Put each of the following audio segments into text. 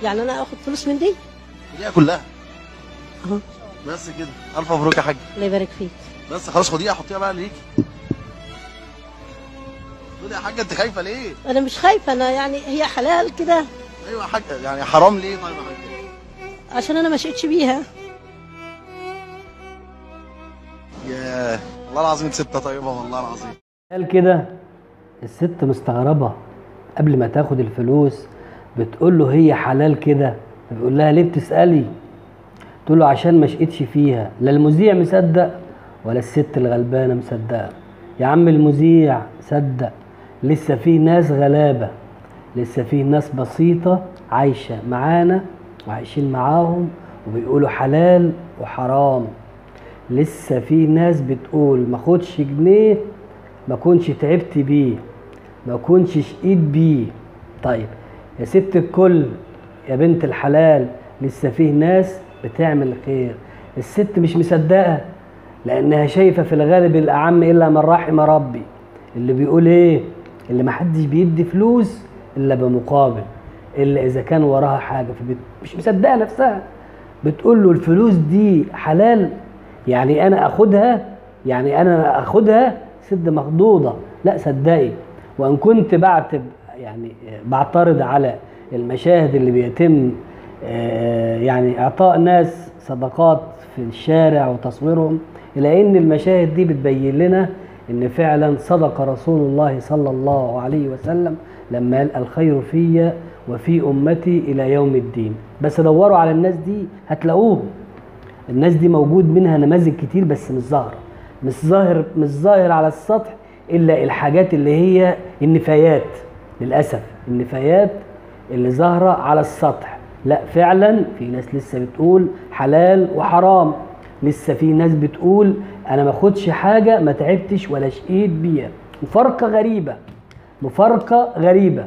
يعني انا اخد فلوس من دي خديها كلها اهو بس كده الف مبروك يا حاج الله يبارك فيك بس خلاص خديها حطيها بقى ليكي خدي يا حاجه انت خايفه ليه انا مش خايفه انا يعني هي حلال كده ايوه يا حاجه يعني حرام ليه طيب يا حاجه عشان انا ما شئتش بيها ياه والله العظيم ست طيبه والله العظيم قال كده الست مستغربة قبل ما تاخد الفلوس بتقول له هي حلال كده بيقول لها ليه بتسألي تقول له عشان ما شقتش فيها لا المذيع مصدق ولا الست الغلبانة مصدقة يا عم المذيع صدق لسه في ناس غلابة لسه في ناس بسيطة عايشة معانا وعايشين معاهم وبيقولوا حلال وحرام لسه في ناس بتقول ما خدش جنيه ما كنش تعبت بيه ما كنش شقيت بيه طيب يا ست الكل يا بنت الحلال لسه فيه ناس بتعمل خير الست مش مصدقه لانها شايفه في الغالب الاعم الا من رحم ربي اللي بيقول ايه اللي محدش بيدي فلوس الا بمقابل الا اذا كان وراها حاجه فبت... مش مصدقه نفسها بتقول له الفلوس دي حلال يعني انا اخدها يعني انا اخدها سد مخضوضه لا صدقي وان كنت بعتب يعني بعترض على المشاهد اللي بيتم آه، يعني اعطاء ناس صدقات في الشارع وتصويرهم الا ان المشاهد دي بتبين لنا ان فعلا صدق رسول الله صلى الله عليه وسلم لما قال الخير في وفي امتي الى يوم الدين بس دوروا على الناس دي هتلاقوهم الناس دي موجود منها نماذج كتير بس مش ظاهره مش ظاهر مش ظاهر على السطح الا الحاجات اللي هي النفايات للاسف النفايات اللي ظاهره على السطح لا فعلا في ناس لسه بتقول حلال وحرام لسه في ناس بتقول انا ما اخدش حاجه ما تعبتش ولا شقيت بيها مفارقه غريبه مفارقه غريبه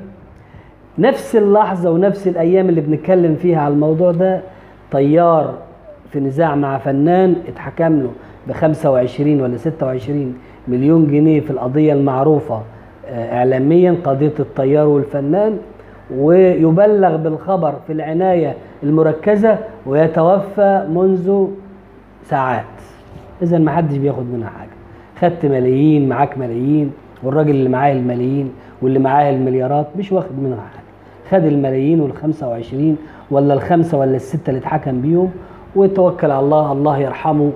نفس اللحظة ونفس الأيام اللي بنتكلم فيها على الموضوع ده طيار في نزاع مع فنان اتحكم له ب 25 ولا 26 مليون جنيه في القضية المعروفة آه، إعلاميا قضية الطيار والفنان ويبلغ بالخبر في العناية المركزة ويتوفى منذ ساعات إذا ما حدش بياخد منها حاجة خدت ملايين معاك ملايين والراجل اللي معاه الملايين واللي معاه المليارات مش واخد منها حاجة خد الملايين وال 25 ولا الخمسة ولا الستة اللي اتحكم بيهم وتوكل على الله الله يرحمه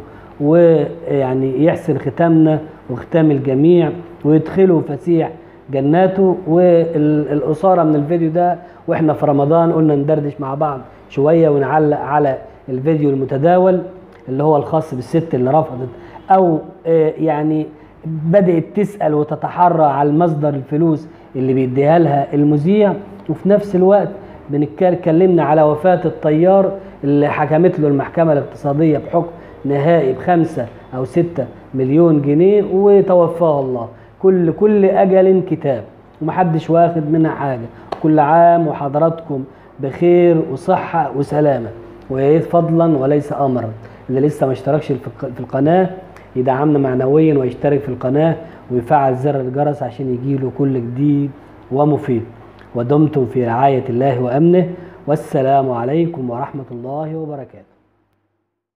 ويعني يحسن ختامنا وختام الجميع ويدخله فسيح جناته والقصارى من الفيديو ده واحنا في رمضان قلنا ندردش مع بعض شوية ونعلق على الفيديو المتداول اللي هو الخاص بالست اللي رفضت او آه، يعني بدأت تسأل وتتحرى على مصدر الفلوس اللي بيديها لها المذيع وفي نفس الوقت بنتكلمنا على وفاة الطيار اللي حكمت له المحكمة الاقتصادية بحكم نهائي بخمسة أو ستة مليون جنيه وتوفاه الله كل كل أجل كتاب ومحدش واخد منها حاجة كل عام وحضراتكم بخير وصحة وسلامة ويا ريت فضلا وليس أمرا اللي لسه ما اشتركش في الق- في القناة يدعمنا معنويا ويشترك في القناة ويفعل زر الجرس عشان يجيله كل جديد ومفيد ودمتم في رعاية الله وأمنه والسلام عليكم ورحمة الله وبركاته